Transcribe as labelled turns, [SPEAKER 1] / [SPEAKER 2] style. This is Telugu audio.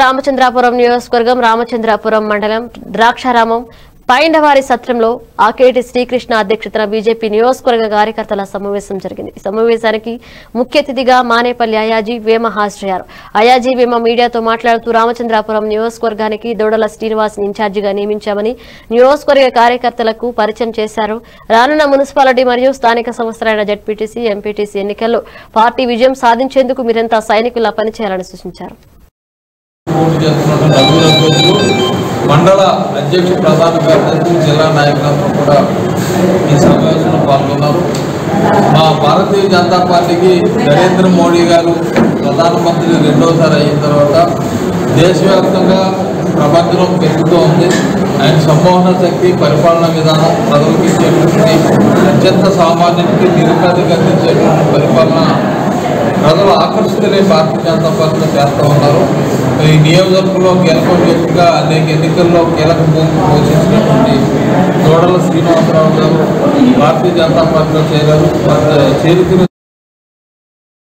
[SPEAKER 1] రామచంద్రాపురం నియోజకవర్గం రామచంద్రాపురం మండలం ద్రాక్షారామం పైండవారి సత్రంలో ఆకేటి శ్రీకృష్ణ అధ్యక్షతన బీజేపీ నియోజకవర్గ కార్యకర్తల సమావేశం జరిగింది ఈ సమావేశానికి ముఖ్య అతిథిగా మానేపల్లి అయాజీ వేమ హాజరయ్యారు అయాజీ వేమ మీడియాతో మాట్లాడుతూ రామచంద్రాపురం నియోజకవర్గానికి దొడల శ్రీనివాస్ ఇన్ఛార్జిగా నియమించామని నియోజకవర్గ కార్యకర్తలకు పరిచయం చేశారు రానున్న మున్సిపాలిటీ మరియు స్థానిక సంస్థలైన జడ్పీటీసీ ఎంపీటీసీ ఎన్నికల్లో పార్టీ విజయం సాధించేందుకు మీరంతా సైనికుల్లా పనిచేయాలని సూచించారు
[SPEAKER 2] పోటీ చేస్తున్న నలుగురు అభ్యర్థులు మండల అధ్యక్ష ప్రధాన కార్యదర్శి జిల్లా నాయకులందరూ కూడా ఈ సమావేశంలో పాల్గొన్నారు మా భారతీయ జనతా పార్టీకి నరేంద్ర మోడీ గారు ప్రధానమంత్రి రెండోసారి అయిన తర్వాత దేశవ్యాప్తంగా ప్రబంధనం పెరుగుతూ ఉంది ఆయన సంమోహన శక్తి పరిపాలనా విధానం ప్రజలకు ఇచ్చేటువంటి అత్యంత సామాన్యునికి నిరుపేదకి అందించేటువంటి పరిపాలన ప్రజలు ఆకర్షితులే భారతీయ జనతా పార్టీలో చేస్తూ ఉన్నారు ఈ నియోజకవర్గంలో కీలక వ్యక్తిగా అనేక ఎన్నికల్లో కీలక భూమిక పోషించినటువంటి దోడల శ్రీనివాసరావు గారు భారతీయ జనతా పార్టీలో చేరారు వారి చేరుకుని